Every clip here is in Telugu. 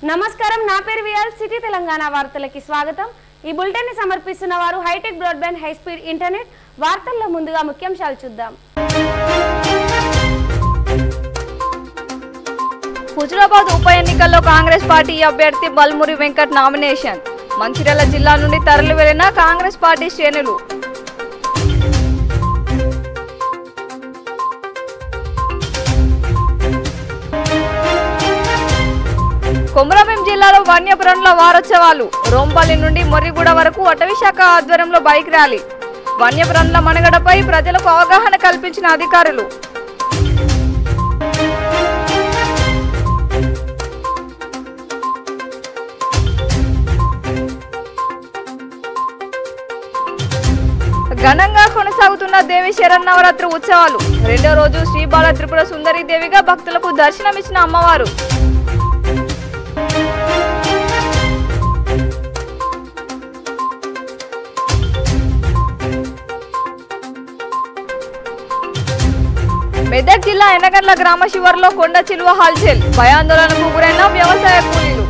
నమస్కారం నా పేరు వియాల్ సిటీ తెలంగాణ వార్తలకి స్వాగతం ఈ బులెటిన్ ని సమర్పిస్తున్న వారు hitech broadband high speed internet వార్తల్లో ముందుగా ముఖ్యాంశాలు చూద్దాం హుజురాబాద్ ఉప ఎన్నికల్లో కాంగ్రెస్ పార్టీ అభ్యర్థి బల్మురి వెంకట్ నామినేషన్ మంచిర్యాల జిల్లా నుండి తరలి వెళ్లిన కాంగ్రెస్ పార్టీ శ్రేణులు కొమరభీం జిల్లాలో వన్యప్రాణుల వారోత్సవాలు రోంపల్లి నుండి మొర్రిగూడ వరకు అటవీశాఖ ఆధ్వర్యంలో బైక్ ర్యాలీ వన్యప్రాణుల మనుగడపై ప్రజలకు అవగాహన కల్పించిన అధికారులు ఘనంగా కొనసాగుతున్న దేవి శరన్నవరాత్రి ఉత్సవాలు రెండో రోజు శ్రీ బాల త్రిపుర సుందరి దేవిగా భక్తులకు దర్శనమిచ్చిన అమ్మవారు మెదక్ జిల్లా ఎనగండ్ల గ్రామ శివారులో కొండ చిలువ హాల్చేల్ భయాందోళనకు గురైన వ్యవసాయ కూలీలు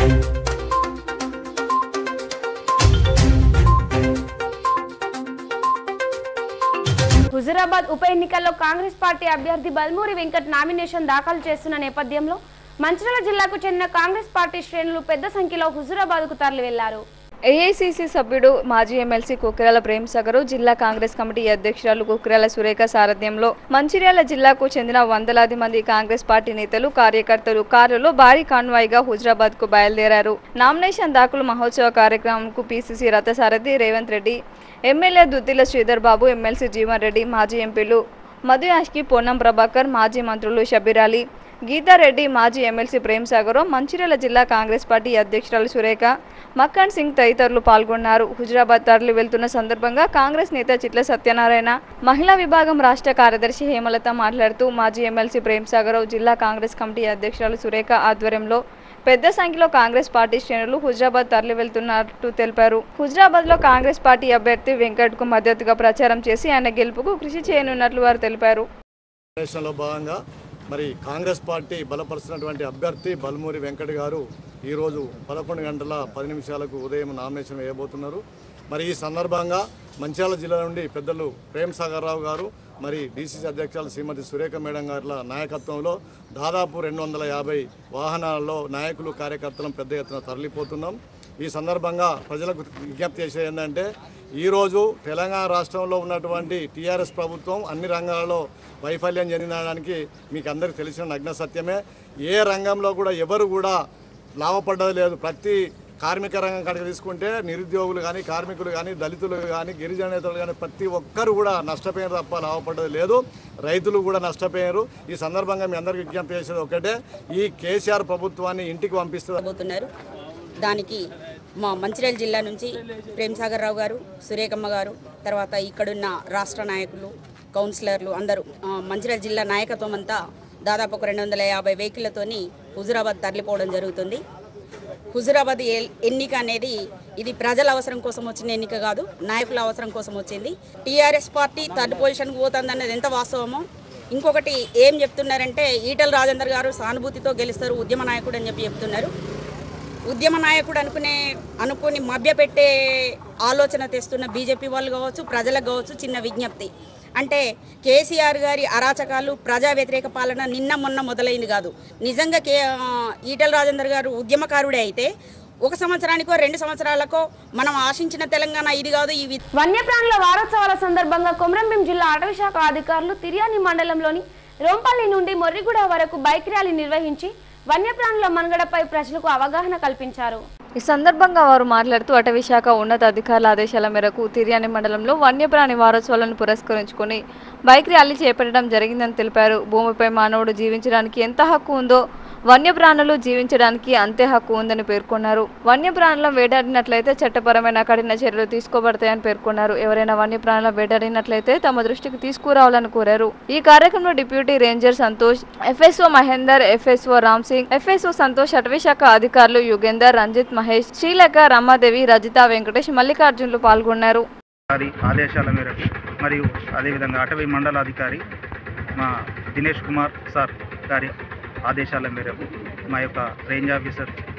హుజురాబాద్ ఉప ఎన్నికల్లో కాంగ్రెస్ పార్టీ అభ్యర్థి బల్మూరి వెంకట్ నామినేషన్ దాఖలు చేస్తున్న నేపథ్యంలో మంచిర్యాల జిల్లాకు చెందిన కాంగ్రెస్ పార్టీ శ్రేణులు పెద్ద సంఖ్యలో హుజురాబాద్కు తరలి వెళ్లారు ఏఐసిసి సభ్యుడు మాజీ ఎమ్మెల్సీ కుక్కిరాల ప్రేమ్ సాగర్ జిల్లా కాంగ్రెస్ కమిటీ అధ్యక్షురాలు కుక్కిరాల సురేఖ సారథ్యంలో మంచిర్యాల జిల్లాకు చెందిన వందలాది మంది కాంగ్రెస్ పార్టీ నేతలు కార్యకర్తలు కారులో భారీ కాన్వాయ్గా హుజరాబాద్ కు బయలుదేరారు నామినేషన్ దాఖలు మహోత్సవ కార్యక్రమంకు పిసిసి రథసారథి రేవంత్ రెడ్డి ఎమ్మెల్యే దుద్దిల శ్రీధర్ బాబు ఎమ్మెల్సీ జీవన్ రెడ్డి మాజీ ఎంపీలు మధు యాష్కి పొన్నం ప్రభాకర్ మాజీ మంత్రులు షబీర్ అలీ గీతారెడ్డి మాజీ ఎమ్మెల్సీ ప్రేమ్ సాగర్ మంచిర్యాల జిల్లా కాంగ్రెస్ పార్టీ అధ్యక్షురాలు సురేఖ మక్కన్ సింగ్ తదితరులు పాల్గొన్నారు హుజరాబాద్ తరలి వెళ్తున్న సందర్భంగా కాంగ్రెస్ నేత చిట్ల సత్యనారాయణ మహిళా విభాగం రాష్ట్ర కార్యదర్శి హేమలత మాట్లాడుతూ మాజీ ఎమ్మెల్సీ ప్రేమ్ సాగర్ జిల్లా కాంగ్రెస్ కమిటీ అధ్యక్షురాలు సురేఖ ఆధ్వర్యంలో పెద్ద సంఖ్యలో కాంగ్రెస్ పార్టీ శ్రేణులు హుజరాబాద్ తరలి వెళ్తున్నట్టు తెలిపారు హుజరాబాద్ లో కాంగ్రెస్ పార్టీ అభ్యర్థి వెంకట్ కు మద్దతుగా ప్రచారం చేసి ఆయన గెలుపుకు కృషి చేయనున్నట్లు వారు తెలిపారు నామినేషన్లో భాగంగా మరి కాంగ్రెస్ పార్టీ బలపరుస్తున్నటువంటి అభ్యర్థి బల్మూరి వెంకట్ గారు ఈరోజు పదకొండు గంటల పది నిమిషాలకు ఉదయం నామినేషన్ వేయబోతున్నారు మరి ఈ సందర్భంగా మంచిర్యాల జిల్లా నుండి పెద్దలు ప్రేమ్ సాగర్ రావు గారు మరి డీసీసీ అధ్యక్షులు శ్రీమతి సురేఖ మేడం గారి నాయకత్వంలో దాదాపు రెండు వందల యాభై వాహనాలలో నాయకులు కార్యకర్తలను పెద్ద ఎత్తున తరలిపోతున్నాం ఈ సందర్భంగా ప్రజలకు విజ్ఞప్తి చేసేది ఏంటంటే ఈరోజు తెలంగాణ రాష్ట్రంలో ఉన్నటువంటి టీఆర్ఎస్ ప్రభుత్వం అన్ని రంగాలలో వైఫల్యం చెందినడానికి మీకు అందరికీ తెలిసిన నగ్న సత్యమే ఏ రంగంలో కూడా ఎవరు కూడా లాభపడ్డది లేదు ప్రతి కార్మిక రంగం కనుక తీసుకుంటే నిరుద్యోగులు కానీ కార్మికులు కానీ దళితులు కానీ గిరిజన నేతలు కానీ ప్రతి ఒక్కరు కూడా నష్టపోయారు తప్ప లాభపడ్డది లేదు రైతులు కూడా నష్టపోయారు ఈ సందర్భంగా మీ అందరికీ విజ్ఞప్తి చేసేది ఒకటే ఈ కేసీఆర్ ప్రభుత్వాన్ని ఇంటికి పంపిస్తుంది రాబోతున్నారు దానికి మా మంచిర్యాల జిల్లా నుంచి ప్రేమ్సాగర్ రావు గారు సురేఖమ్మ గారు తర్వాత ఇక్కడున్న రాష్ట్ర నాయకులు కౌన్సిలర్లు అందరూ ఆ, మంచిర్యాల జిల్లా నాయకత్వం అంతా దాదాపు ఒక రెండు వందల యాభై వెహికల్లతోని హుజురాబాద్ తరలిపోవడం జరుగుతుంది హుజురాబాద్ ఎ- ఎన్నిక అనేది ఇది ప్రజల అవసరం కోసం వచ్చిన ఎన్నిక కాదు నాయకుల అవసరం కోసం వచ్చింది టీఆర్ఎస్ పార్టీ థర్డ్ పొజిషన్కి పోతుంది అన్నది ఎంత వాస్తవమో ఇంకొకటి ఏం చెప్తున్నారంటే ఈటల రాజేందర్ గారు సానుభూతితో గెలుస్తారు ఉద్యమ నాయకుడు అని చెప్పి చెప్తున్నారు ఉద్యమ నాయకుడు అనుకునే అనుకుని మభ్యపెట్టే ఆలోచన తెస్తున్న బీజేపీ వాళ్ళు కావచ్చు ప్రజలకు కావచ్చు చిన్న విజ్ఞప్తి అంటే కేసీఆర్ గారి అరాచకాలు ప్రజా వ్యతిరేక పాలన నిన్న మొన్న మొదలైంది కాదు నిజంగా కే ఆ, ఈటల రాజేందర్ గారు ఉద్యమకారుడే అయితే ఒక సంవత్సరానికో రెండు సంవత్సరాలకో మనం ఆశించిన తెలంగాణ ఇది కాదు ఈ వి- వన్యప్రాణుల వారోత్సవాల సందర్భంగా కొమరంభీం జిల్లా అటవీ శాఖ అధికారులు తిర్యాని మండలంలోని రోంపల్లి నుండి మొర్రిగూడ వరకు బైక్ ర్యాలీ నిర్వహించి వన్యప్రాణుల మనుగడపై ప్రజలకు అవగాహన కల్పించారు ఈ సందర్భంగా వారు మాట్లాడుతూ అటవీ శాఖ ఉన్నత అధికారుల ఆదేశాల మేరకు తిర్యాని మండలంలో వన్యప్రాణి వారోత్సవాలను పురస్కరించుకొని బైక్ ర్యాలీ చేపట్టడం జరిగిందని తెలిపారు భూమిపై మానవుడు జీవించడానికి ఎంత హక్కు ఉందో వన్యప్రాణులు జీవించడానికి అంతే హక్కు ఉందని పేర్కొన్నారు వన్యప్రాణులను వేటాడినట్లయితే చట్టపరమైన కఠిన చర్యలు తీసుకోబడతాయని పేర్కొన్నారు ఎవరైనా వన్యప్రాణులను వేటాడినట్లయితే తమ దృష్టికి తీసుకురావాలని కోరారు ఈ కార్యక్రమంలో deputy ranger Santosh FSO Mahender FSO Ram Singh FSO Santosh అటవీ శాఖ అధికారులు యుగేందర్ రంజిత్ మహేష్ శ్రీలేఖ రమాదేవి రజిత వెంకటేష్ మల్లికార్జునులు పాల్గొన్నారు గారి ఆదేశాల మేరకు మరియు అదేవిధంగా అటవీ మండలాధికారి మా దినేష్ కుమార్ సార్ గారి ఆదేశాల మేరకు మా యొక్క రేంజ్ ఆఫీసర్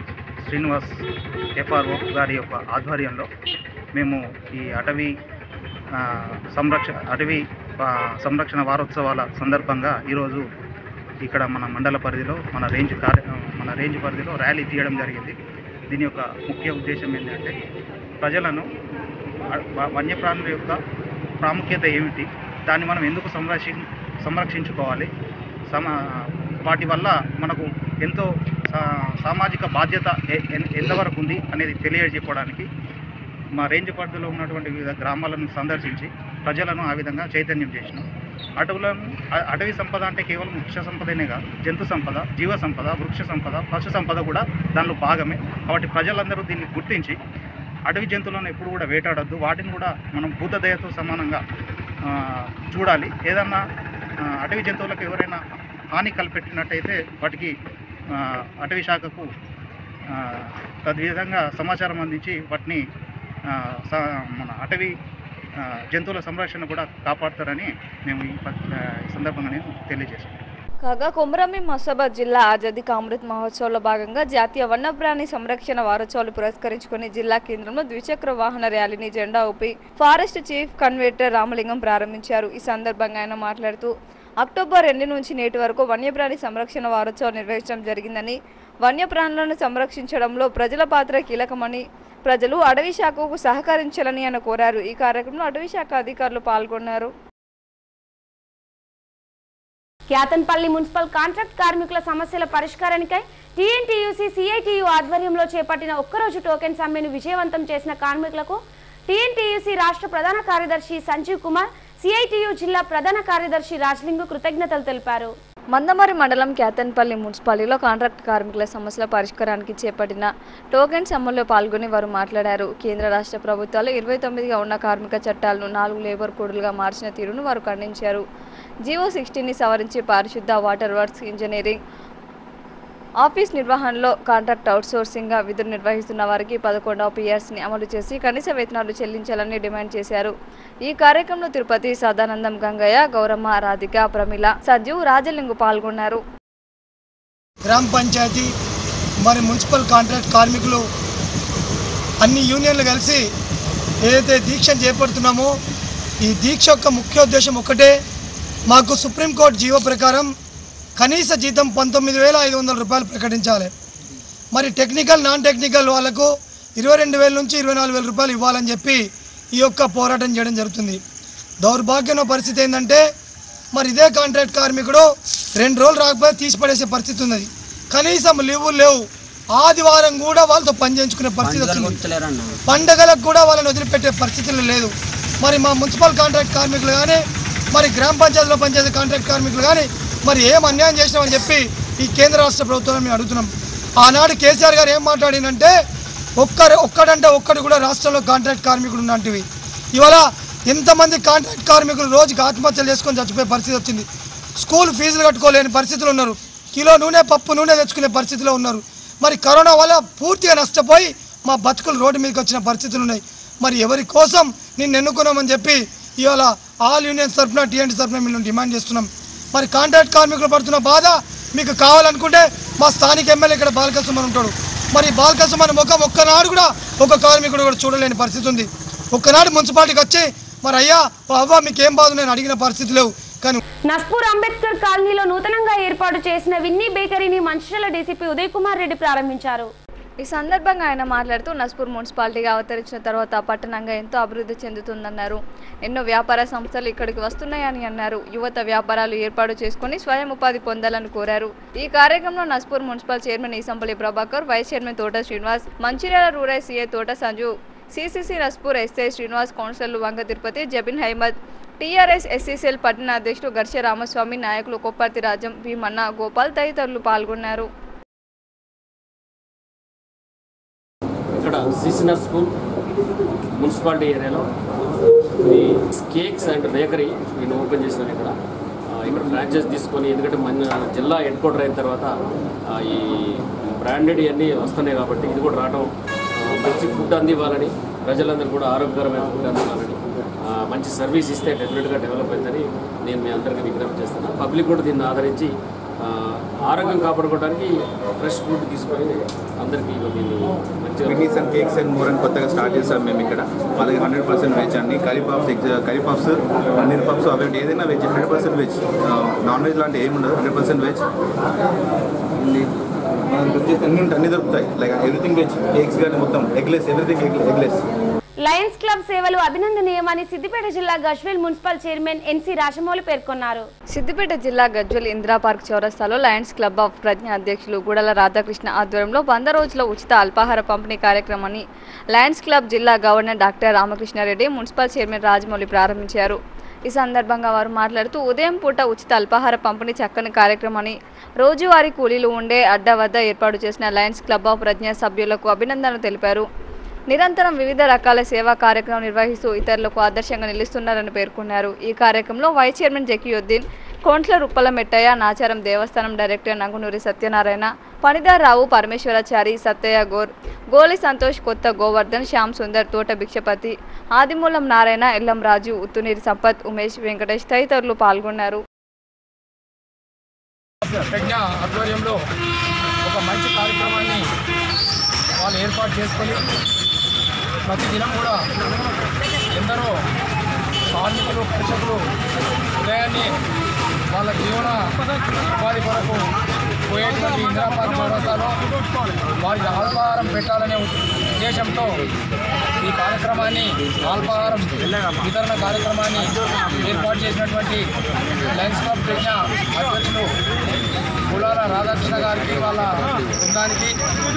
శ్రీనివాస్ ఎఫ్ఆర్ఓ గారి యొక్క ఆధ్వర్యంలో మేము ఈ అటవీ ఆ, సంరక్ష అటవీ ఆ, సంరక్షణ వారోత్సవాల సందర్భంగా ఈరోజు ఇక్కడ మన మండల పరిధిలో మన రేంజ్ కార్య మన రేంజ్ పరిధిలో ర్యాలీ తీయడం జరిగింది దీని యొక్క ముఖ్య ఉద్దేశం ఏంటంటే ప్రజలను ఆ, వ- వన్యప్రాణుల యొక్క ప్రాముఖ్యత ఏమిటి దాన్ని మనం ఎందుకు సంరక్షి సంరక్షించుకోవాలి సమ వాటి వల్ల మనకు ఎంతో సా- సామాజిక బాధ్యత ఎ- ఎన్- ఎంతవరకు ఉంది అనేది తెలియజెప్పడానికి మా రేంజ్ పరిధిలో ఉన్నటువంటి వివిధ గ్రామాలను సందర్శించి ప్రజలను ఆ విధంగా చైతన్యం చేసినాం అటవులను అ- అటవీ సంపద అంటే కేవలం వృక్ష సంపదనే కాదు జంతు సంపద జీవ సంపద వృక్ష సంపద పశు సంపద కూడా దానిలో భాగమే కాబట్టి ప్రజలందరూ దీన్ని గుర్తించి అటవీ జంతువులను ఎప్పుడు కూడా వేటాడొద్దు వాటిని కూడా మనం భూతదయతో సమానంగా ఆ, చూడాలి ఏదన్నా ఆ, అటవీ జంతువులకు ఎవరైనా హాని కల్పెట్టినట్టయితే వాటికి ఆ, అటవీ శాఖకు ఆ, తద్విధంగా సమాచారం అందించి వాటిని ఆ, స- మన అటవీ ఆ, జంతువుల సంరక్షణ కూడా కాపాడతారని మేము ఈ ప- ఆ, ఈ సందర్భంగా నేను తెలియజేస్తున్నాను కాగా కొమరంభీం మసాబాద్ జిల్లా ఆజాదీ కా అమృత్ మహోత్సవంలో భాగంగా జాతీయ వన్యప్రాణి సంరక్షణ వారోత్సవాలు పురస్కరించుకుని జిల్లా కేంద్రంలో ద్విచక్ర వాహన ర్యాలీని జెండా ఊపి ఫారెస్ట్ చీఫ్ కన్వీనర్ రామలింగం ప్రారంభించారు ఈ సందర్భంగా ఆయన మాట్లాడుతూ అక్టోబర్ రెండు నుంచి నేటి వరకు వన్యప్రాణి సంరక్షణ వారోత్సవం నిర్వహించడం జరిగిందని వన్యప్రాణులను సంరక్షించడంలో ప్రజల పాత్ర కీలకమని ప్రజలు అటవీ శాఖకు సహకరించాలని ఆయన కోరారు ఈ కార్యక్రమంలో అటవీ శాఖ అధికారులు పాల్గొన్నారు క్యాతన్పల్లి మున్సిపల్ కాంట్రాక్ట్ కార్మికుల సమస్యల పరిష్కారానికై టీఎన్టీయూసీ సిఐటియు ఆధ్వర్యంలో చేపట్టిన ఒక్కరోజు టోకెన్ సమ్మెను విజయవంతం చేసిన కార్మికులకు టీఎన్టీయూసీ రాష్ట్ర ప్రధాన కార్యదర్శి సంజీవ్ కుమార్ సిఐటియు జిల్లా ప్రధాన కార్యదర్శి రాజ్లింగు కృతజ్ఞతలు తెలిపారు మందమరి మండలం క్యాతన్పల్లి మున్సిపాలిటీలో కాంట్రాక్ట్ కార్మికుల సమస్యల పరిష్కారానికి చేపట్టిన టోకెన్ సమ్మెలో పాల్గొని వారు మాట్లాడారు కేంద్ర రాష్ట్ర ప్రభుత్వాలు ఇరవై తొమ్మిదిగా ఉన్న కార్మిక చట్టాలను నాలుగు లేబర్ కోడ్లుగా మార్చిన తీరును వారు ఖండించారు జీవో సిక్స్టీన్ని సవరించి పారిశుద్ధ వాటర్ వర్క్స్ ఇంజనీరింగ్ ఆఫీస్ నిర్వహణలో కాంట్రాక్ట్ అవుట్సోర్సింగ్గా విధులు నిర్వహిస్తున్న వారికి పదకొండవ పిఆర్సీని అమలు చేసి కనీస వేతనాలు చెల్లించాలని డిమాండ్ చేశారు ఈ కార్యక్రమంలో తిరుపతి సదానందం గంగయ్య గౌరమ్మ రాధిక ప్రమిళ సంజీవ్ రాజలింగు పాల్గొన్నారు గ్రామ పంచాయతీ మరి మున్సిపల్ కాంట్రాక్ట్ కార్మికులు అన్ని యూనియన్లు కలిసి ఏదైతే దీక్ష చేపడుతున్నామో ఈ దీక్ష యొక్క ముఖ్య ఉద్దేశం ఒకటే మాకు సుప్రీంకోర్టు జీవో ప్రకారం కనీస జీతం పంతొమ్మిది వేల ఐదు వందల రూపాయలు ప్రకటించాలి మరి టెక్నికల్ నాన్ టెక్నికల్ వాళ్ళకు ఇరవై రెండు వేల నుంచి ఇరవై నాలుగు వేల రూపాయలు ఇవ్వాలని చెప్పి ఈ యొక్క పోరాటం చేయడం జరుగుతుంది దౌర్భాగ్యమైన పరిస్థితి ఏంటంటే మరి ఇదే కాంట్రాక్ట్ కార్మికుడు రెండు రోజులు రాకపోతే తీసి పడేసే పరిస్థితి ఉన్నది కనీసం లీవులు లేవు ఆదివారం కూడా వాళ్ళతో పని చేయించుకునే పరిస్థితి వచ్చింది పండగలకు కూడా వాళ్ళని వదిలిపెట్టే పరిస్థితులు లేదు మరి మా మున్సిపల్ కాంట్రాక్ట్ కార్మికులు కానీ మరి గ్రామ పంచాయతీలో పనిచేసే కాంట్రాక్ట్ కార్మికులు కానీ మరి ఏం అన్యాయం చేసినామని చెప్పి ఈ కేంద్ర రాష్ట్ర ప్రభుత్వాన్ని మేము అడుగుతున్నాం ఆనాడు కేసీఆర్ గారు ఏం మాట్లాడినంటే ఒక్కరు ఒక్కడంటే ఒక్కడు కూడా రాష్ట్రంలో కాంట్రాక్ట్ కార్మికులు ఉన్నట్టువి ఇవాళ ఎంతమంది కాంట్రాక్ట్ కార్మికులు రోజుకి ఆత్మహత్యలు చేసుకొని చచ్చిపోయే పరిస్థితి వచ్చింది స్కూల్ ఫీజులు కట్టుకోలేని పరిస్థితులు ఉన్నారు కిలో నూనె పప్పు నూనె తెచ్చుకునే పరిస్థితిలో ఉన్నారు మరి కరోనా వల్ల పూర్తిగా నష్టపోయి మా బతుకులు రోడ్డు మీదకి వచ్చిన పరిస్థితులు ఉన్నాయి మరి ఎవరి కోసం నిన్ను ఎన్నుకున్నామని చెప్పి ఇవాళ ఆల్ యూనియన్స్ తరఫున టీఎన్టీ తరఫున మేము డిమాండ్ చేస్తున్నాం మరి కాంట్రాక్ట్ కార్మికులు పడుతున్న బాధ మీకు కావాలనుకుంటే మా స్థానిక ఎమ్మెల్యే ఇక్కడ బాలకృష్ణ ఉంటాడు మరి బాలకృష్ణ మన ముఖం ఒక్కనాడు కూడా ఒక కార్మికుడు కూడా చూడలేని పరిస్థితి ఉంది ఒక్కనాడు మున్సిపాలిటీకి వచ్చి మరి అయ్యా ఓ అవ్వ మీకు ఏం బాధ నేను అడిగిన పరిస్థితి లేవు కానీ నస్పూర్ అంబేద్కర్ కాలనీలో నూతనంగా ఏర్పాటు చేసిన విన్నీ బేకరీని మంచిర్యాల డీసీపీ ఉదయ్ కుమార్ రెడ్డి ప్రారంభించారు ఈ సందర్భంగా ఆయన మాట్లాడుతూ నస్పూర్ మున్సిపాలిటీగా అవతరించిన తర్వాత పట్టణంగా ఎంతో అభివృద్ధి చెందుతుందన్నారు ఎన్నో వ్యాపార సంస్థలు ఇక్కడికి వస్తున్నాయని అన్నారు యువత వ్యాపారాలు ఏర్పాటు చేసుకుని స్వయం ఉపాధి పొందాలని కోరారు ఈ కార్యక్రమంలో Naspur municipal chairman Eesampalli Prabhakar vice chairman Thota Srinivas Mancherial rural CA Thota Sanju CCC Naspur SI Srinivas కౌన్సిలర్లు వంగ తిరుపతి జబిన్ హైమద్ టీఆర్ఎస్ ఎస్సీసీఎల్ పట్టణ అధ్యక్షుడు గర్ష రామస్వామి నాయకులు కొప్పర్తి రాజం భీమన్న గోపాల్ తదితరులు పాల్గొన్నారు ఇక్కడ సిసినర్ స్కూల్ మున్సిపాలిటీ ఏరియాలో ఇది కేక్స్ అండ్ బేకరీ నేను ఓపెన్ చేసినాను ఇక్కడ ఆ, ఇక్కడ ఫ్రాంచైజ్ తీసుకొని ఎందుకంటే మన జిల్లా హెడ్ క్వార్టర్ అయిన తర్వాత ఆ, ఈ బ్రాండెడ్ ఇవన్నీ వస్తున్నాయి కాబట్టి ఇది కూడా రావడం ఆ, మంచి ఫుడ్ అందివ్వాలని ప్రజలందరూ కూడా ఆరోగ్యకరమైన ఫుడ్ అందివ్వాలని ఆ, మంచి సర్వీస్ ఇస్తే డెఫినెట్గా డెవలప్ అవుతుందని నేను మీ అందరికీ విజ్ఞప్తి చేస్తున్నాను పబ్లిక్ కూడా దీన్ని ఆదరించి ఆ, ఆరోగ్యం కాపాడుకోవడానికి ఫ్రెష్ ఫుడ్ తీసుకొని అందరికీ దీన్ని cookies and cakes and more అని కొత్తగా స్టార్ట్ చేస్తాం మేము ఇక్కడ అలాగే హండ్రెడ్ పర్సెంట్ వెజ్ అండి curry puffs egg curry puffs paneer puffs అవి ఏదైనా veg hundred percent veg non veg లాంటి ఏమి ఉండదు హండ్రెడ్ పర్సెంట్ వెజ్ మనకు వచ్చేసి అన్ని ఉంటాయి అన్ని దొరుకుతాయి లైక్ ఎవ్రీథింగ్ వెజ్ కేక్స్ కానీ మొత్తం eggless everything eggless lions club సేవలు అభినందనీయమని సిద్దిపేట జిల్లా Gajwel municipal chairman NC Rajamouli పేర్కొన్నారు సిద్దిపేట జిల్లా గజ్వెల్ ఇందిరా పార్క్ చౌరస్తాలో లయన్స్ క్లబ్ ఆఫ్ ప్రజ్ఞ అధ్యక్షులు గుడల రాధాకృష్ణ ఆధ్వర్యంలో వంద రోజుల ఉచిత అల్పాహార పంపిణీ కార్యక్రమాన్ని లయన్స్ క్లబ్ జిల్లా governor doctor Ramakrishna Reddy municipal chairman Rajamouli ప్రారంభించారు ఈ సందర్భంగా వారు మాట్లాడుతూ ఉదయం పూట ఉచిత అల్పాహార పంపిణీ చక్కని కార్యక్రమాన్ని రోజువారీ కూలీలు ఉండే అడ్డ వద్ద ఏర్పాటు చేసిన లయన్స్ క్లబ్ ఆఫ్ ప్రజ్ఞ సభ్యులకు అభినందనలు తెలిపారు నిరంతరం వివిధ రకాల సేవా కార్యక్రమం నిర్వహిస్తూ ఇతరులకు ఆదర్శంగా నిలుస్తున్నారని పేర్కొన్నారు ఈ కార్యక్రమంలో వైస్ చైర్మన్ జకీయుద్దీన్ కోంట్ల రుప్పల మెట్టయ్య నాచారం దేవస్థానం డైరెక్టర్ నంగునూరి సత్యనారాయణ పనిదారావు పరమేశ్వరాచారి సత్తయ్య గోర్ గోలి సంతోష్ కొత్త గోవర్ధన్ శ్యామ్ సుందర్ తోట భిక్షపతి ఆదిమూలం నారాయణ ఎల్లం రాజు ఉత్తునీరి సంపత్ ఉమేష్ వెంకటేష్ తదితరులు పాల్గొన్నారు ప్రజ్ఞ ఆధ్వర్యంలో ఒక మంచి కార్యక్రమాన్ని వాళ్ళు ఏర్పాటు చేసుకొని ప్రతి దినం కూడా ఎందరో కార్మికులు కర్షకులు ఉదయాన్నే వాళ్ళ జీవన ఉపాధి కొరకు పోయేటువంటి ఇందిరాపార్క్ చౌరస్తాలో వారికి అల్పాహారం పెట్టాలనే ఉద్దేశంతో ఈ కార్యక్రమాన్ని అల్పాహారం వితరణ కార్యక్రమాన్ని ఏర్పాటు చేసినటువంటి లయన్స్ క్లబ్ ప్రజ్ఞ అధ్యక్షులు కులాల రాధాకృష్ణ గారికి వాళ్ళ బృందానికి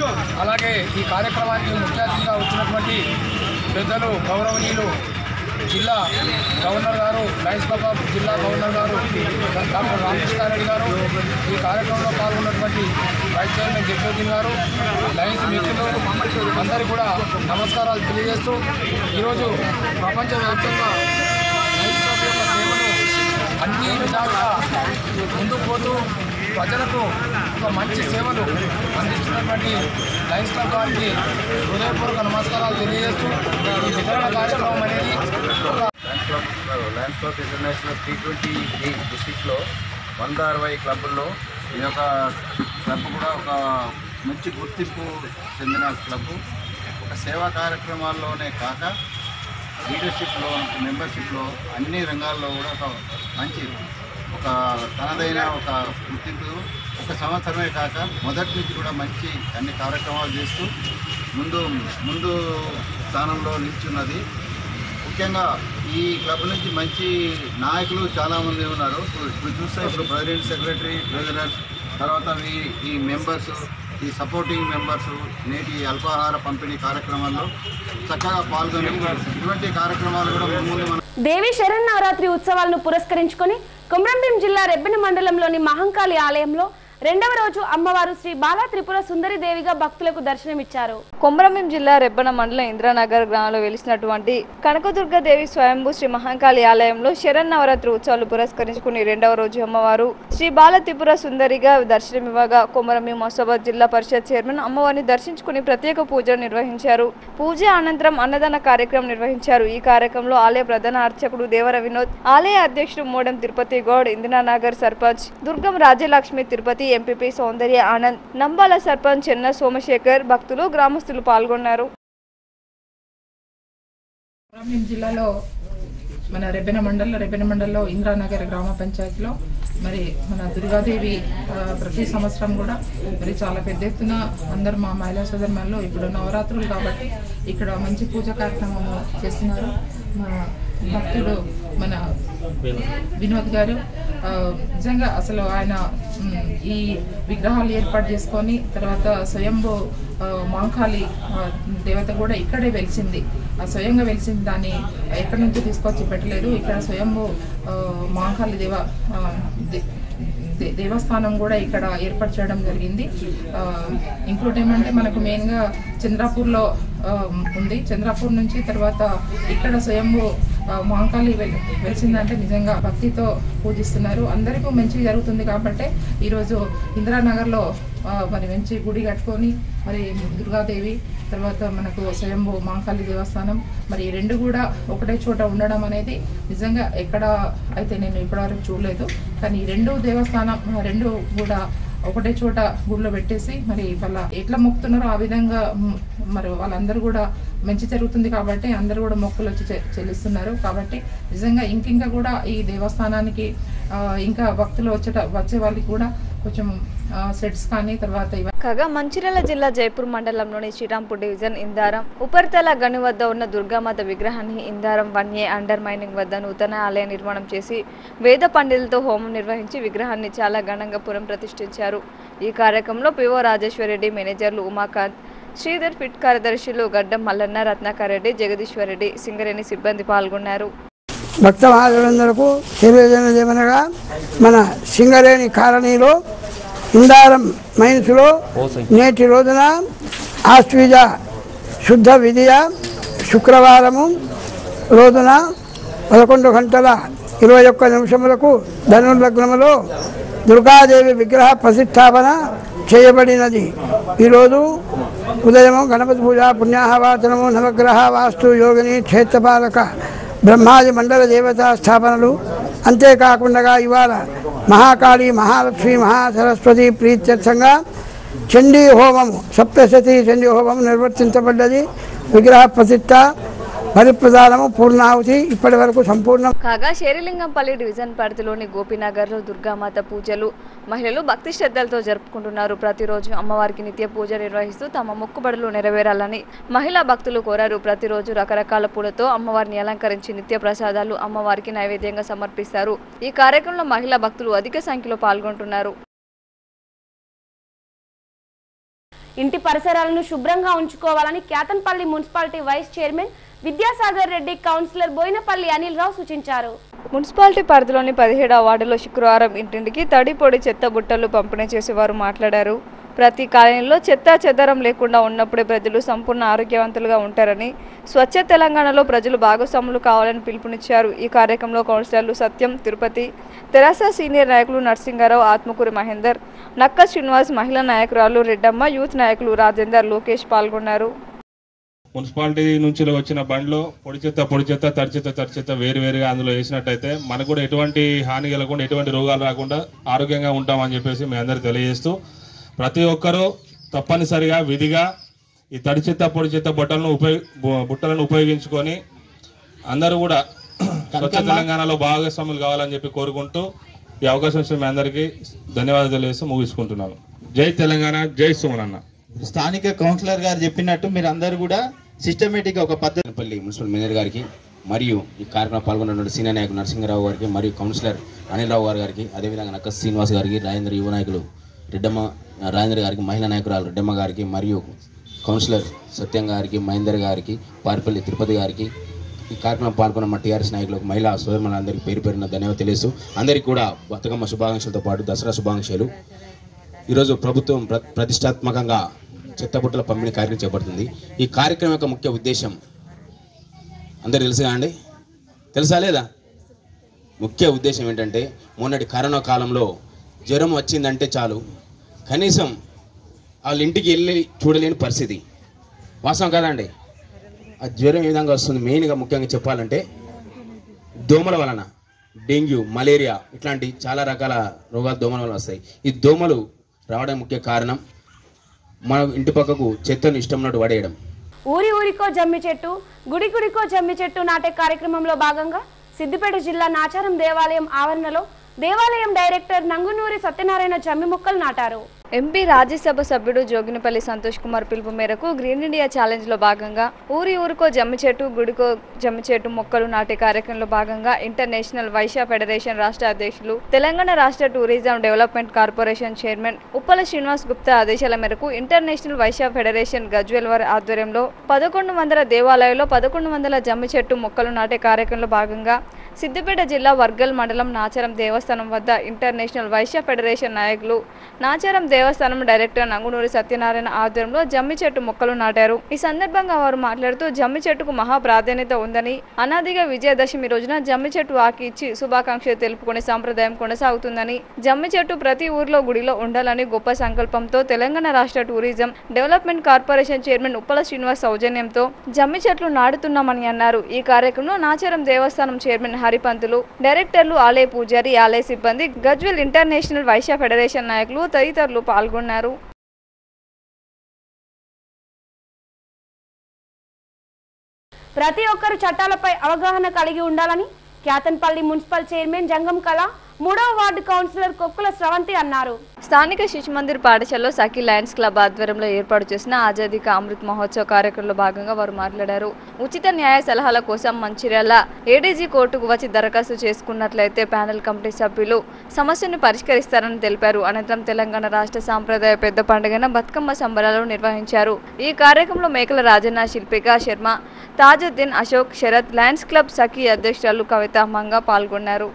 అలాగే ఈ కార్యక్రమానికి ముఖ్య అతిథిగా వచ్చినటువంటి పెద్దలు గౌరవనీయులు జిల్లా గవర్నర్ గారు లయన్స్ క్లబ్ ఆఫ్ జిల్లా గవర్నర్ గారు డాక్టర్ రామకృష్ణారెడ్డి గారు ఈ కార్యక్రమంలో పాల్గొన్నటువంటి వైస్ చైర్మన్ జగ్గుద్దీన్ గారు లయన్స్ మిత్రులు అందరికీ కూడా నమస్కారాలు తెలియజేస్తూ ఈరోజు ప్రపంచవ్యాప్తంగా లయన్స్ క్లబ్ యొక్క సేవలు అన్ని విధాలుగా ముందుకు పోతూ ప్రజలకు ఒక మంచి సేవలు అందిస్తున్నటువంటి లయన్స్ క్లబ్ వారికి హృదయపూర్వక నమస్కారాలు తెలియజేస్తూ ఈ వితరణ కార్యక్రమం అనేది ఒక lions club lions club international T twenty డిస్టిక్లో వంద అరవై క్లబ్బుల్లో ఈ యొక్క క్లబ్ కూడా ఒక మంచి గుర్తింపు చెందిన క్లబ్ ఒక సేవా కార్యక్రమాల్లోనే కాక లీడర్షిప్లో మెంబర్షిప్లో అన్ని రంగాల్లో కూడా ఒక మంచి ఒక తనదైన ఒక గుర్తింపు ఒక సంవత్సరమే కాక మొదటి నుంచి కూడా మంచి అన్ని కార్యక్రమాలు చేస్తూ ముందు ముందు స్థానంలో నిల్చున్నది ముఖ్యంగా ఈ క్లబ్ నుంచి మంచి నాయకులు చాలామంది ఉన్నారు ఇప్పుడు ఇప్పుడు చూస్తే ఇప్పుడు ప్రెసిడెంట్ సెక్రటరీ ట్రెజరర్స్ తర్వాత ఈ ఈ మెంబర్స్ ఈ సపోర్టింగ్ మెంబర్స్ నేటి అల్పాహార పంపిణీ కార్యక్రమాల్లో చక్కగా పాల్గొని ఇటువంటి కార్యక్రమాలు కూడా ముందు మనం దేవి శరన్నవరాత్రి ఉత్సవాలను పురస్కరించుకొని కొమరంభీం జిల్లా రెబ్బెన మండలంలోని మహంకాళి ఆలయంలో రెండవ రోజు అమ్మవారు శ్రీ బాలా త్రిపుర సుందరి దేవిగా భక్తులకు దర్శనమిచ్చారు కొమరంభీం జిల్లా రెబ్బన మండలం ఇంద్రానగర్ గ్రామంలో వెలిసినటువంటి కనకదుర్గదేవి స్వయంభూ శ్రీ మహంకాళి ఆలయంలో శరన్నవరాత్రి ఉత్సవాలు పురస్కరించుకుని రెండవ రోజు అమ్మవారు శ్రీ బాల త్రిపుర సుందరిగా దర్శనమివ్వగా కొమరంభీం మొసాబాద్ జిల్లా పరిషత్ చైర్మన్ అమ్మవారిని దర్శించుకుని ప్రత్యేక పూజలు నిర్వహించారు పూజ అనంతరం అన్నదాన కార్యక్రమం నిర్వహించారు ఈ కార్యక్రమంలో ఆలయ ప్రధాన అర్చకుడు దేవర వినోద్ ఆలయ అధ్యక్షుడు మోడం తిరుపతి గౌడ్ ఇందిరానగర్ సర్పంచ్ దుర్గం రాజ్యలక్ష్మి తిరుపతి ఎంపీపీ సౌందర్య ఆనంద్ నంబాల సర్పంచ్ చెన్న సోమశేఖర్ భక్తులు గ్రామస్తులు పాల్గొన్నారు కొమరంభీం జిల్లాలో మన రెబ్బెన మండల్ రెబ్బెన మండల్లో ఇంద్రానగర్ గ్రామ పంచాయతీలో మరి మన దుర్గాదేవి ఆ, ప్రతి సంవత్సరం కూడా మరి చాలా పెద్ద ఎత్తున అందరు మా మహిళా సోదరులు ఇప్పుడు నవరాత్రులు కాబట్టి ఇక్కడ మంచి పూజ కార్యక్రమము చేస్తున్నారు మా భక్తుడు మన వినోద్ గారు ఆ, నిజంగా అసలు ఆయన మ్, ఈ విగ్రహాలు ఏర్పాటు చేసుకొని తర్వాత స్వయంభూ ఆ, మాంకాళి ఆ, దేవత కూడా ఇక్కడే వెలిసింది ఆ స్వయంగా వెలిసింది దాన్ని ఎక్కడి నుంచి తీసుకొచ్చి పెట్టలేదు ఇక్కడ స్వయంభూ ఆ, మాంకాళి దేవ ఆ, దే- దే- దేవస్థానం కూడా ఇక్కడ ఏర్పాటు చేయడం జరిగింది ఆ, ఇంకోటి ఏమంటే మనకు మెయిన్గా చంద్రాపూర్లో ఆ, ఉంది చంద్రాపూర్ నుంచి తర్వాత ఇక్కడ స్వయంభూ ఆ, మహంకాళి వెల్ వెలిసిందంటే నిజంగా భక్తితో పూజిస్తున్నారు అందరికీ మంచి జరుగుతుంది కాబట్టి ఈరోజు ఇందిరానగర్లో ఆ, మరి మంచి గుడి కట్టుకొని మరి దుర్గాదేవి తర్వాత మనకు స్వయంభూ మహంకాళి దేవస్థానం మరి ఈ రెండు కూడా ఒకటే చోట ఉండడం అనేది నిజంగా ఎక్కడ అయితే నేను ఇప్పటివరకు చూడలేదు కానీ ఈ రెండు దేవస్థానం రెండు కూడా ఒకటే చోట గుడిలో పెట్టేసి మరి వాళ్ళ ఎట్లా మొక్కుతున్నారో ఆ విధంగా మ్, మరి వాళ్ళందరూ కూడా మంచి జరుగుతుంది కాబట్టి అందరూ కూడా మొక్కులు వచ్చి చె- చెల్లిస్తున్నారు కాబట్టి నిజంగా ఇంకింకా కూడా ఈ దేవస్థానానికి ఆ, ఇంకా భక్తులు వచ్చేట వచ్చే వాళ్ళకి కూడా కొంచెం సెట్స్ కానీ తర్వాత ఇవ కాగా మంచిర్యాల జిల్లా జైపూర్ మండలంలోని శ్రీరాంపూర్ డివిజన్ ఇందారం ఉపరితల గని వద్ద ఉన్న దుర్గామాత విగ్రహాన్ని Indaram one A under mining వద్ద నూతన ఆలయ నిర్మాణం చేసి వేద పండితులతో హోమం నిర్వహించి విగ్రహాన్ని చాలా ఘనంగా పురం ప్రతిష్ఠించారు ఈ కార్యక్రమంలో పిఓ రాజేశ్వరరెడ్డి మేనేజర్లు ఉమాకాంత్ శ్రీధర్ ఫిట్ కార్యదర్శులు గడ్డం మల్లన్న రత్నాకర్ రెడ్డి జగదీశ్వర్ రెడ్డి సింగరేణి సిబ్బంది పాల్గొన్నారు భక్త మహాజనులందరకు తెలియజేయనగా మన సింగరేణి కాలనీలో ఇందారం మైన్స్లో నేటి రోజున ఆశ్వీజ శుద్ధ విధియ శుక్రవారము రోజున పదకొండు గంటల ఇరవై ఒక్క నిమిషములకు ధనుర్లగ్నములో దుర్గాదేవి విగ్రహ ప్రతిష్టాపన చేయబడినది ఈరోజు ఉదయం గణపతి పూజ పుణ్యాహవాచనము నవగ్రహ వాస్తు యోగిని క్షేత్రపాలక బ్రహ్మాది మండల దేవతా స్థాపనలు అంతేకాకుండా ఇవాళ మహాకాళి మహాలక్ష్మి మహాసరస్వతి ప్రీత్యర్థంగా చండీ హోమము సప్తశతి చండీ హోమం నిర్వర్తించబడ్డది విగ్రహ ప్రతిష్ట పరిప్రదానము పూర్ణాహుతి ఇప్పటి వరకు సంపూర్ణం కాగా శేరిలింగంపల్లి డివిజన్ పరిధిలోని గోపీనగర్లో దుర్గామాత పూజలు మహిళలు భక్తి శ్రద్ధలతో జరుపుకుంటున్నారు ప్రతిరోజు అమ్మవారికి నిత్య పూజ నిర్వహిస్తూ తమ మొక్కుబడులు నెరవేరాలని మహిళా భక్తులు కోరారు ప్రతిరోజు రకరకాల పూలతో అమ్మవారిని అలంకరించి నిత్య ప్రసాదాలు అమ్మవారికి నైవేద్యంగా సమర్పిస్తారు ఈ కార్యక్రమంలో మహిళా భక్తులు అధిక సంఖ్యలో పాల్గొంటున్నారు ఇంటి పరిసరాలను శుభ్రంగా ఉంచుకోవాలని Kyathanpalli municipality vice chairman Vidyasagar Reddy councillor Boinapalli Anil Rao సూచించారు మున్సిపాలిటీ పరిధిలోని పదిహేడవ వార్డులో శుక్రవారం ఇంటింటికి తడి పొడి చెత్త బుట్టలు పంపిణీ చేసి వారు మాట్లాడారు ప్రతి కాలనీలో చెత్త చెదరం లేకుండా ఉన్నప్పుడే ప్రజలు సంపూర్ణ ఆరోగ్యవంతులుగా ఉంటారని స్వచ్ఛ తెలంగాణలో ప్రజలు భాగస్వాములు కావాలని పిలుపునిచ్చారు ఈ కార్యక్రమంలో కౌన్సిలర్లు సత్యం తిరుపతి తెరాస సీనియర్ నాయకులు నరసింగారావు ఆత్మకూరి మహేందర్ నక్క శ్రీనివాస్ మహిళా నాయకురాలు రెడ్డమ్మ యూత్ నాయకులు రాజేందర్ లోకేష్ పాల్గొన్నారు మున్సిపాలిటీ నుంచి వచ్చిన బండ్లో పొడి చెత్త పొడి చెత్త తడి చెత్త తడి చెత్త వేరు వేరుగా అందులో వేసినట్టయితే మనకు కూడా ఎటువంటి హాని కలగకుండా ఎటువంటి రోగాలు రాకుండా ఆరోగ్యంగా ఉంటామని చెప్పేసి మీ అందరికి తెలియజేస్తూ ప్రతి ఒక్కరూ తప్పనిసరిగా విధిగా ఈ తడి చెత్త పొడి చెత్త బుట్టలను ఉపయోగ బు- బుట్టలను ఉపయోగించుకొని అందరూ కూడా స్వచ్ఛ తెలంగాణలో భాగస్వాములు కావాలని చెప్పి కోరుకుంటూ ఈ అవకాశం ఇచ్చిన మీ అందరికీ ధన్యవాదాలు తెలియజేస్తూ ముగించుకుంటున్నాను జై తెలంగాణ జై సుమనన్న స్థానిక కౌన్సిలర్ గారు చెప్పినట్టు మీరు అందరూ కూడా సిస్టమేటిక్ ఒక పద్ధతి పల్లి మున్సిపల్ మేయర్ గారికి మరియు ఈ కార్యక్రమం పాల్గొన్న సీనియర్ నాయకులు నరసింహరావు గారికి మరియు కౌన్సిలర్ అనిల్ రావు గారి గారికి అదేవిధంగా నక్క శ్రీనివాస్ గారికి రాజేంద్ర యువ నాయకులు రెడ్డమ్మ రాజేంద్ర గారికి మహిళా నాయకురాలు రెడ్డమ్మ గారికి మరియు కౌన్సిలర్ సత్యం గారికి మహేందర్ గారికి పారిపల్లి తిరుపతి గారికి ఈ కార్యక్రమం పాల్గొన్న మా టీఆర్ఎస్ నాయకులకు మహిళా సోదరులందరికీ పేరు పేరున ధన్యవాదాలు తెలియజేస్తూ అందరికీ కూడా బతుకమ్మ శుభాకాంక్షలతో పాటు దసరా శుభాకాంక్షలు ఈరోజు ప్రభుత్వం ప్ర ప్రతిష్టాత్మకంగా చెత్తబుట్టల పంపిణీ కార్యక్రమం చేపడుతుంది ఈ కార్యక్రమం యొక్క ముఖ్య ఉద్దేశం అందరు తెలుసుగా అండి తెలుసా లేదా ముఖ్య ఉద్దేశం ఏంటంటే మొన్నటి కరోనా కాలంలో జ్వరం వచ్చిందంటే చాలు కనీసం వాళ్ళ ఇంటికి వెళ్ళి చూడలేని పరిస్థితి వాస్తవం కదండి ఆ జ్వరం ఏ విధంగా వస్తుంది మెయిన్గా ముఖ్యంగా చెప్పాలంటే దోమల వలన డెంగ్యూ మలేరియా ఇట్లాంటి చాలా రకాల రోగాలు దోమల వలన వస్తాయి ఈ దోమలు రావడం ముఖ్య కారణం మన ఇంటి పక్కకు చెత్తను ఇష్టం ఉన్నట్టు పడేయడం ఊరి ఊరికో జమ్మి చెట్టు గుడి గుడికో జమ్మి చెట్టు నాటే కార్యక్రమంలో భాగంగా సిద్దిపేట జిల్లా నాచారం దేవాలయం ఆవరణలో దేవాలయం డైరెక్టర్ నంగునూరి సత్యనారాయణ జమ్మి మొక్కలు నాటారు ఎంపీ రాజ్యసభ సభ్యుడు జోగినపల్లి సంతోష్ కుమార్ పిలుపు మేరకు గ్రీన్ ఇండియా ఛాలెంజ్ లో భాగంగా ఊరి ఊరికో జమ్మి చెట్టు గుడికో జమ్మి చెట్టు మొక్కలు నాటే కార్యక్రమంలో భాగంగా ఇంటర్నేషనల్ వైశ్య ఫెడరేషన్ రాష్ట్ర అధ్యక్షులు తెలంగాణ రాష్ట్ర tourism development corporation chairman Uppala Srinivas Gupta ఆదేశాల మేరకు ఇంటర్నేషనల్ వైశ్య ఫెడరేషన్ గజ్వెల్ వారి ఆధ్వర్యంలో పదకొండు వందల దేవాలయాల్లో పదకొండు వందల జమ్మి చెట్టు మొక్కలు నాటే కార్యక్రమంలో భాగంగా సిద్దిపేట జిల్లా వర్గల్ మండలం నాచారం దేవస్థానం వద్ద ఇంటర్నేషనల్ వైశ్య ఫెడరేషన్ నాయకులు నాచారం దేవస్థానం డైరెక్టర్ నంగునూరి సత్యనారాయణ ఆధ్వర్యంలో జమ్మి చెట్టు మొక్కలు నాటారు ఈ సందర్భంగా వారు మాట్లాడుతూ జమ్మి చెట్టుకు మహా ప్రాధాన్యత ఉందని అనాదిగా విజయదశమి రోజున జమ్మి చెట్టు ఆకి ఇచ్చి శుభాకాంక్షలు తెలుపుకునే సాంప్రదాయం కొనసాగుతుందని జమ్మి చెట్టు ప్రతి ఊర్లో గుడిలో ఉండాలని గొప్ప సంకల్పంతో తెలంగాణ రాష్ట్ర tourism development corporation chairman Uppala Srinivas సౌజన్యంతో జమ్మి చెట్లు నాటుతున్నామని అన్నారు ఈ కార్యక్రమంలో నాచారం దేవస్థానం చైర్మన్ హరిపంతులు డైరెక్టర్లు ఆలయ పూజారి ఆలయ సిబ్బంది గజ్వెల్ ఇంటర్నేషనల్ వైశ్య ఫెడరేషన్ నాయకులు తదితరులు పాల్గొన్నారు ప్రతి ఒక్కరు చట్టాలపై అవగాహన కలిగి ఉండాలని క్యాతన్పల్లి మున్సిపల్ చైర్మన్ జంగం కళ మూడవ వార్డు కౌన్సిలర్ కొక్కుల స్రవంతి అన్నారు స్థానిక శిశు మందిర్ పాఠశాలలో సఖీ లయన్స్ క్లబ్ ఆధ్వర్యంలో ఏర్పాటు చేసిన ఆజాదీ కా అమృత్ మహోత్సవ్ కార్యక్రమంలో భాగంగా వారు మాట్లాడారు ఉచిత న్యాయ సలహాల కోసం మంచిర్యాల ఏడీజీ కోర్టుకు వచ్చి దరఖాస్తు చేసుకున్నట్లయితే ప్యానెల్ కమిటీ సభ్యులు సమస్యను పరిష్కరిస్తారని తెలిపారు అనంతరం తెలంగాణ రాష్ట్ర సాంప్రదాయ పెద్ద పండుగన బతుకమ్మ సంబరాలను నిర్వహించారు ఈ కార్యక్రమంలో మేకల రాజన్న శిల్పిక శర్మ తాజుద్దీన్ అశోక్ శరత్ లయన్స్ క్లబ్ సఖీ అధ్యక్షురాలు కవిత మంగా పాల్గొన్నారు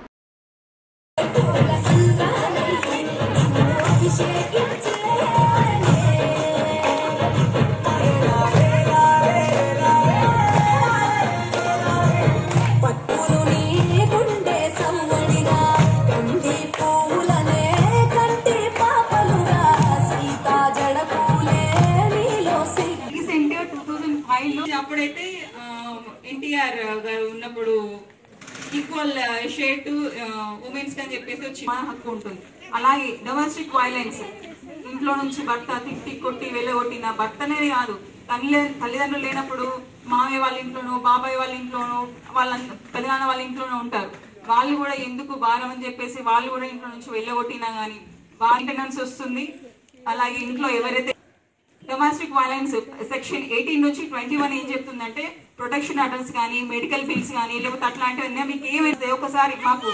రీసెంట్ టూ థౌజండ్ ఫైవ్ లో అప్పుడైతే ఎన్టీఆర్ గారు ఉన్నప్పుడు ఈక్వల్ షేర్ టు ఉమెన్స్ అని చెప్పేసి వచ్చి మన హక్కు ఉంటుంది అలాగే డొమెస్టిక్ వైలెన్స్ ఇంట్లో నుంచి భర్త తిట్టి కొట్టి వెళ్ళగొట్టిన భర్తనే కాదు తల్లి తల్లిదండ్రులు లేనప్పుడు మామయ్య వాళ్ళ ఇంట్లోనో బాబాయ్ వాళ్ళ ఇంట్లోనో వాళ్ళ పెదనాన్న వాళ్ళ ఇంట్లోనో ఉంటారు వాళ్ళు కూడా ఎందుకు భారం అని చెప్పేసి వాళ్ళు కూడా ఇంట్లో నుంచి వెళ్ళగొట్టినా గానీ మెయింటెనెన్స్ వస్తుంది అలాగే ఇంట్లో ఎవరైతే డొమెస్టిక్ వైలెన్స్ సెక్షన్ ఎయిటీన్ నుంచి ట్వంటీ వన్ ఏం చెప్తుందంటే ప్రొటెక్షన్ ఆర్డర్స్ కానీ మెడికల్ బిల్స్ కానీ లేకపోతే అట్లాంటివన్నీ మీకు ఏమైతే ఒకసారి మాకు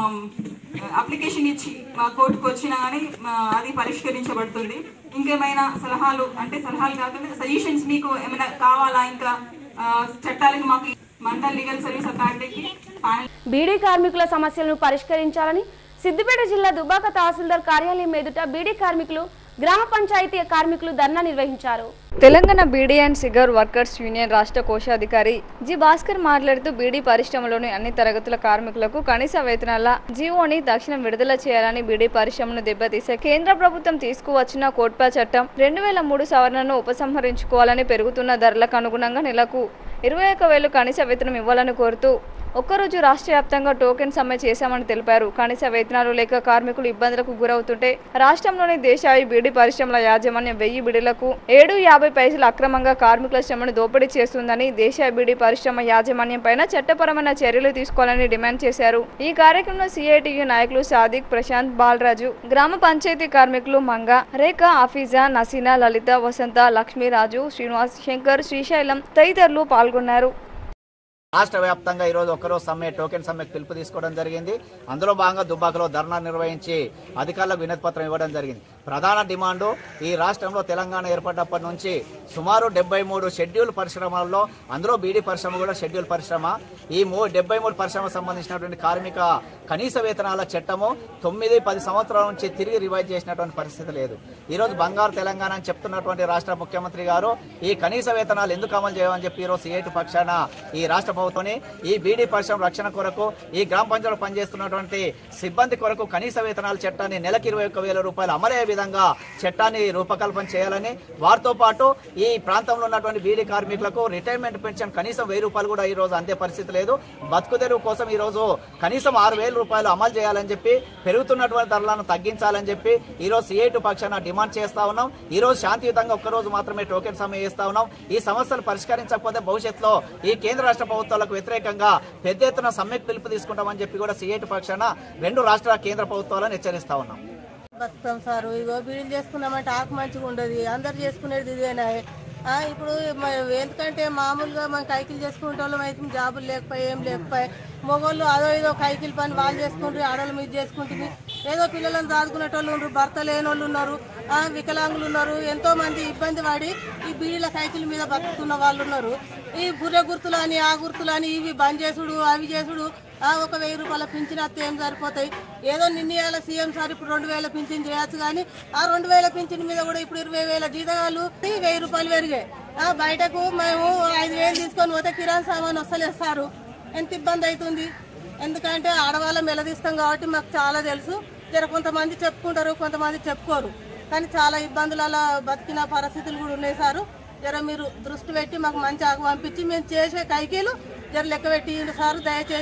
అప్లికేషన్ ఇచ్చి మా కోర్టుకు వచ్చినా కానీ అది పరిష్కరించబడుతుంది ఇంకేమైనా సలహాలు అంటే సలహాలు కాకుండా సజెషన్స్ మీకు ఏమైనా కావాలా ఇంకా ఆ, చట్టాలకు మాకు మండల్ లీగల్ సర్వీస్ అథారిటీకి బీడీ కార్మికుల సమస్యలను పరిష్కరించాలని సిద్దిపేట జిల్లా దుబాక తహసీల్దార్ కార్యాలయం ఎదుట బీడీ కార్మికులు గ్రామ పంచాయతీ కార్మికులు ధర్నా నిర్వహించారు Telangana beedi and cigar workers union రాష్ట్ర కోశాధికారి జి భాస్కర్ మాట్లాడుతూ బీడీ పరిశ్రమలోని అన్ని తరగతుల కార్మికులకు కనీస వేతనాల జీవోని తక్షణం విడుదల చేయాలని బీడీ పరిశ్రమను దెబ్బతీసే కేంద్ర ప్రభుత్వం తీసుకువచ్చిన కోట్పా చట్టం రెండు వేల మూడు సవరణను ఉపసంహరించుకోవాలని పెరుగుతున్న ధరలకు అనుగుణంగా నెలకు ఇరవై ఒక్క వేలు కనీస వేతనం ఇవ్వాలని కోరుతూ ఒక్కరోజు రాష్ట్ర వ్యాప్తంగా టోకెన్ సమ్మె చేశామని తెలిపారు కనీస వేతనాలు లేక కార్మికులు ఇబ్బందులకు గురవుతుంటే రాష్ట్రంలోని దేశాయి బీడీ పరిశ్రమల యాజమాన్యం వెయ్యి బిడీలకు ఏడు యాభై పైసలు అక్రమంగా కార్మికుల శ్రమను దోపిడీ చేస్తుందని దేశాయి బీడీ పరిశ్రమ యాజమాన్యం పైన చట్టపరమైన చర్యలు తీసుకోవాలని డిమాండ్ చేశారు ఈ కార్యక్రమంలో సిఐటియు నాయకులు సాదిక్ ప్రశాంత్ బాలరాజు గ్రామ పంచాయతీ కార్మికులు మంగ రేఖ ఆఫీజా నసీనా లలిత వసంత లక్ష్మీరాజు శ్రీనివాస్ శంకర్ శ్రీశైలం తదితరులు పాల్గొన్నారు రాష్ట్ర వ్యాప్తంగా ఈరోజు ఒక్కరోజు సమ్మె టోకెన్ సమ్మెకు పిలుపు తీసుకోవడం జరిగింది అందులో భాగంగా దుబ్బాకలో ధర్నా నిర్వహించి అధికారులకు వినతి పత్రం ఇవ్వడం జరిగింది ప్రధాన డిమాండు ఈ రాష్ట్రంలో తెలంగాణ ఏర్పడినప్పటి నుంచి సుమారు డెబ్బై మూడు షెడ్యూల్ పరిశ్రమల్లో అందులో బీడీ పరిశ్రమ కూడా షెడ్యూల్ పరిశ్రమ ఈ మూ డెబ్బై మూడు పరిశ్రమకు సంబంధించినటువంటి కార్మిక కనీస వేతనాల చట్టము తొమ్మిది పది సంవత్సరాల నుంచి తిరిగి రివైజ్ చేసినటువంటి పరిస్థితి లేదు ఈరోజు బంగారు తెలంగాణ అని చెప్తున్నటువంటి రాష్ట్ర ముఖ్యమంత్రి గారు ఈ కనీస వేతనాలు ఎందుకు అమలు చేయమని చెప్పి ఈరోజు సిఐటి పక్షాన ఈ రాష్ట్ర ప్రభుత్వం ఈ బీడీ పరిశ్రమ రక్షణ కొరకు ఈ గ్రామ పంచాయతీలో పనిచేస్తున్నటువంటి సిబ్బంది కొరకు కనీస వేతనాల చట్టాన్ని నెలకి ఇరవై ఒక్క వేల రూపాయలు అమలయ్యే విధంగా చట్టాన్ని రూపకల్పన చేయాలని వారితో పాటు ఈ ప్రాంతంలో ఉన్నటువంటి బీడీ కార్మికులకు రిటైర్మెంట్ పెన్షన్ కనీసం వెయ్యి రూపాయలు కూడా ఈ రోజు అందే పరిస్థితి లేదు బతుకు తెరువు కోసం ఈ రోజు కనీసం ఆరు వేల రూపాయలు అమలు చేయాలని చెప్పి పెరుగుతున్నటువంటి ధరలను తగ్గించాలని చెప్పి ఈ రోజు సిఐటి పక్షాన డిమాండ్ చేస్తా ఉన్నాం ఈ రోజు శాంతియుతంగా ఒక్కరోజు మాత్రమే టోకెన్ సమ్మె చేస్తా ఉన్నాం ఈ సమస్యలు పరిష్కరించకపోతే భవిష్యత్తులో ఈ కేంద్ర రాష్ట్ర ప్రభుత్వాలకు వ్యతిరేకంగా పెద్ద ఎత్తున సమ్మెకు పిలుపు తీసుకుంటామని చెప్పి కూడా సిఐటి పక్షాన రెండు రాష్ట్ర కేంద్ర ప్రభుత్వాలను హెచ్చరిస్తా ఉన్నాం బతుకుతాం సారు ఇగో బీడీలు చేసుకున్నామంటే ఆకు మంచిగా ఉండదు అందరు చేసుకునేది ఇదేనా ఆ, ఇప్పుడు మ- ఎందుకంటే మామూలుగా మనం కైకిలు చేసుకునే వాళ్ళం అయితే జాబులు లేకపోయి ఏం లేకపోయి మగోళ్ళు అదో ఏదో కైకిలు పని వాళ్ళు చేసుకుంటారు ఆడవాళ్ళు మీద చేసుకుంటుంది ఏదో పిల్లలను దాదుకునేటోళ్ళు ఉన్నారు భర్త లేని వాళ్ళు ఉన్నారు ఆ, వికలాంగులు ఉన్నారు ఎంతో మంది ఇబ్బంది పడి ఈ బీడీల కైకిల మీద బతుకుతున్న వాళ్ళు ఉన్నారు ఈ బుర్రె గుర్తులు అని ఆ గుర్తులు అని ఇవి బంద్ చేసుడు అవి చేసుడు ఆ, ఒక వెయ్యి రూపాయల పింఛన్ వస్తే ఏం సరిపోతాయి ఏదో నిన్న వేల సీఎం సార్ ఇప్పుడు రెండు వేల పింఛన్ చేయొచ్చు కానీ ఆ రెండు వేల పింఛన్ మీద కూడా ఇప్పుడు ఇరవై వేల జీతగాలు ఈ వెయ్యి రూపాయలు పెరిగాయి ఆ, బయటకు మేము ఐదు వేలు తీసుకొని పోతే కిరాణా సామాన్ వస్తలేస్తారు ఎంత ఇబ్బంది అవుతుంది ఎందుకంటే ఆడవాళ్ళం వెలదీస్తాం కాబట్టి మాకు చాలా తెలుసు జర కొంతమంది చెప్పుకుంటారు కొంతమంది చెప్పుకోరు కానీ చాలా ఇబ్బందులు అలా బతికిన పరిస్థితులు కూడా ఉన్నాయి సారు జర మీరు దృష్టి పెట్టి మాకు మంచి ఆకు పంపించి మేము చేసే కైకీలు జర లెక్క పెట్టి సారు దయచేసి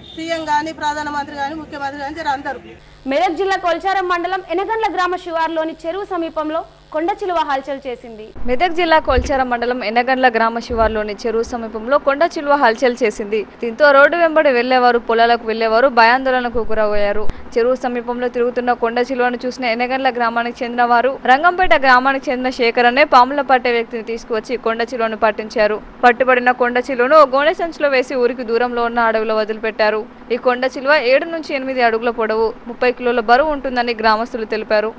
సీఎం కానీ ప్రధానమంత్రి కానీ ముఖ్యమంత్రి కానీ జర అందరూ మెదక్ జిల్లా కొల్చారం మండలం ఎనగండ్ల గ్రామ శివార్లోని చెరువు సమీపంలో కొండ చిలువ హల్చల్ చేసింది మెదక్ జిల్లా కొల్చారం మండలం ఎనగండ్ల గ్రామ శివార్లోని చెరువు సమీపంలో కొండ చిలువ హల్చల్ చేసింది దీంతో రోడ్డు వెంబడి వెళ్లేవారు పొలాలకు వెళ్లేవారు భయాందోళనకు గురయ్యారు చెరువు సమీపంలో తిరుగుతున్న కొండ చిలువను చూసిన ఎనగండ్ల గ్రామానికి చెందిన వారు రంగంపేట గ్రామానికి చెందిన శేఖర్ అనే పాముల పట్టే వ్యక్తిని తీసుకువచ్చి కొండ చిలువను పట్టించారు పట్టుబడిన కొండ చిలువను ఓ గోనె సంచిలో వేసి ఊరికి దూరంలో ఉన్న అడవిలో వదిలిపెట్టారు ఈ కొండ చిలువ ఏడు నుంచి ఎనిమిది అడుగుల పొడవు ముప్పై కిలోల బరువు ఉంటుందని గ్రామస్తులు తెలిపారు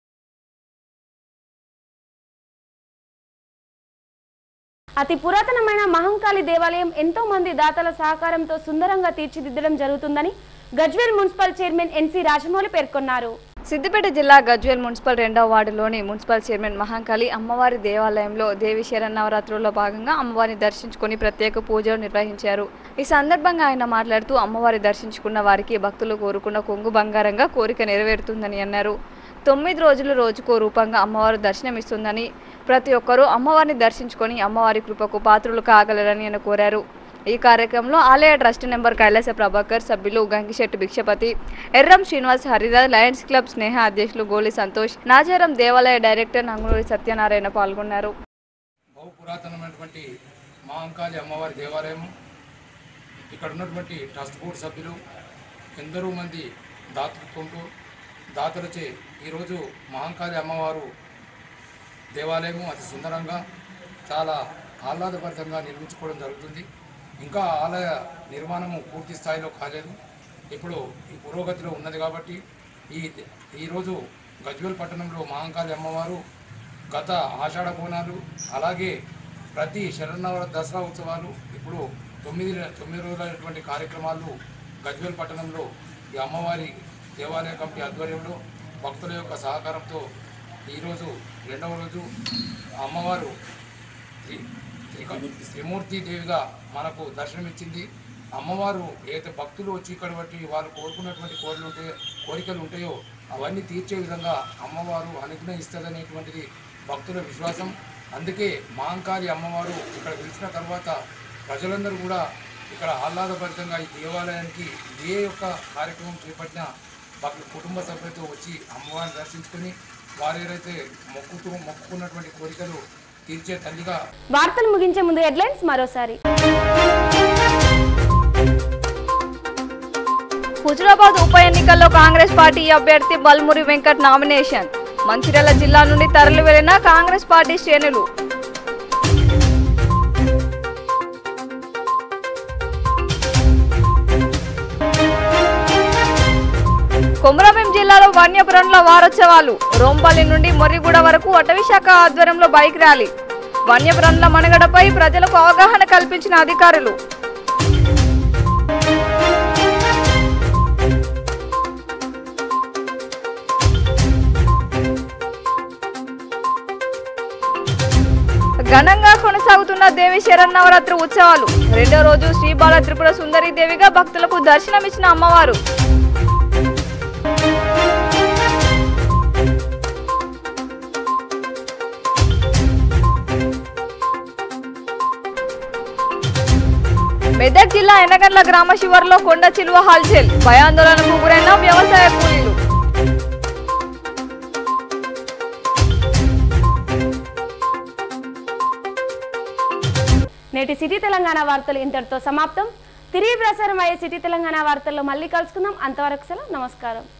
అతి పురాతనమైన మహంకాళి దేవాలయం ఎంతో మంది దాతల సహకారంతో సుందరంగా తీర్చిదిద్దడం జరుగుతుందని Gajwel municipal chairman NC Rajamouli పేర్కొన్నారు సిద్దిపేట జిల్లా గజ్వేల్ మున్సిపల్ రెండవ వార్డులోని మున్సిపల్ చైర్మన్ మహాంకాళి అమ్మవారి దేవాలయంలో దేవి శరన్నవరాత్రుల్లో భాగంగా అమ్మవారిని దర్శించుకుని ప్రత్యేక పూజలు నిర్వహించారు ఈ సందర్భంగా ఆయన మాట్లాడుతూ అమ్మవారి దర్శించుకున్న వారికి భక్తులు కోరుకున్న కొంగు బంగారంగా కోరిక నెరవేరుతుందని అన్నారు తొమ్మిది రోజులు రోజుకో రూపంగా అమ్మవారు దర్శనమిస్తుందని ప్రతి ఒక్కరూ అమ్మవారిని దర్శించుకొని అమ్మవారి కృపకు పాత్రులు కాగలరని ఆయన కోరారు ఈ కార్యక్రమంలో ఆలయ ట్రస్ట్ నెంబర్ కైలాస ప్రభాకర్ సభ్యులు గంగిశెట్టి భిక్షపతి ఎర్రం శ్రీనివాస్ హరిదాస్ లయన్స్ క్లబ్ స్నేహ అధ్యక్షులు గోలి సంతోష్ నాచారం దేవాలయ డైరెక్టర్ నంగునూరి సత్యనారాయణ పాల్గొన్నారు బహు పురాతనమైనటువంటి మా అంకాళి అమ్మవారి దేవాలయం ఇక్కడ ఉన్నటువంటి ట్రస్ట్ బోర్డు సభ్యులు ఎందరో మంది దాతృత్వంతో దాతలచే ఈరోజు మహంకాళి అమ్మవారు దేవాలయము అతి సుందరంగా చాలా ఆహ్లాదభరితంగా నిర్మించుకోవడం జరుగుతుంది ఇంకా ఆలయ నిర్మాణము పూర్తి స్థాయిలో కాలేదు ఇప్పుడు ఈ పురోగతిలో ఉన్నది కాబట్టి ఈ ఈరోజు గజ్వేల్ పట్టణంలో మహంకాళి అమ్మవారు గత ఆషాఢ బోనాలు అలాగే ప్రతి శరణవర దసరా ఉత్సవాలు ఇప్పుడు తొమ్మిది తొమ్మిది రోజులైనటువంటి కార్యక్రమాలు గజ్వేల్ పట్టణంలో ఈ అమ్మవారి దేవాలయ కమిటీ ఆధ్వర్యంలో భక్తుల యొక్క సహకారంతో ఈరోజు రెండవ రోజు అమ్మవారు త్రి త్రిక- త్రిమూర్తి దేవిగా మనకు దర్శనమిచ్చింది అమ్మవారు ఏదైతే భక్తులు వచ్చి ఇక్కడ బట్టి వాళ్ళు కోరుకున్నటువంటి కోరికలు ఉంటే కోరికలు ఉంటాయో అవన్నీ తీర్చే విధంగా అమ్మవారు అనుగ్రహిస్తుందనేటువంటిది భక్తుల విశ్వాసం అందుకే మాంకాళి అమ్మవారు ఇక్కడ పిలిచిన తర్వాత ప్రజలందరూ కూడా ఇక్కడ ఆహ్లాదభరితంగా ఈ దేవాలయానికి ఏ యొక్క కార్యక్రమం చేపట్టినా భక్తులు కుటుంబ సభ్యులతో వచ్చి అమ్మవారిని దర్శించుకొని వారు ఏదైతే మొక్కుతూ మొక్కుకున్నటువంటి కోరికలు తీర్చే తల్లిగా వార్తలు ముగించే ముందు హెడ్లైన్స్ మరోసారి హుజురాబాద్ ఉప ఎన్నికల్లో కాంగ్రెస్ పార్టీ అభ్యర్థి బల్మురి వెంకట్ నామినేషన్ మంచిర్యాల జిల్లా నుండి తరలి వెళ్లిన కాంగ్రెస్ పార్టీ శ్రేణులు కొమరంభీం జిల్లాలో వన్యప్రాణుల వారోత్సవాలు రోంపల్లి నుండి మొర్రిగూడ వరకు అటవీ శాఖ ఆధ్వర్యంలో బైక్ ర్యాలీ వన్యప్రాణుల మనుగడపై ప్రజలకు అవగాహన కల్పించిన అధికారులు ఘనంగా కొనసాగుతున్న దేవి శరన్నవరాత్రి ఉత్సవాలు రెండో రోజు శ్రీ బాల త్రిపుర సుందరి దేవిగా భక్తులకు దర్శనమిచ్చిన అమ్మవారు మెదక్ జిల్లా ఎనగండ్ల గ్రామ శివారులో కొండ చిలువ హల్చల్ భయాందోళనకు గురైన వ్యవసాయ కూలీలు నేటి సిటీ తెలంగాణ వార్తలు ఇంతటితో సమాప్తం తిరిగి ప్రసారం అయ్యే సిటీ తెలంగాణ వార్తల్లో మళ్ళీ కలుసుకుందాం అంతవరకు సెలవు నమస్కారం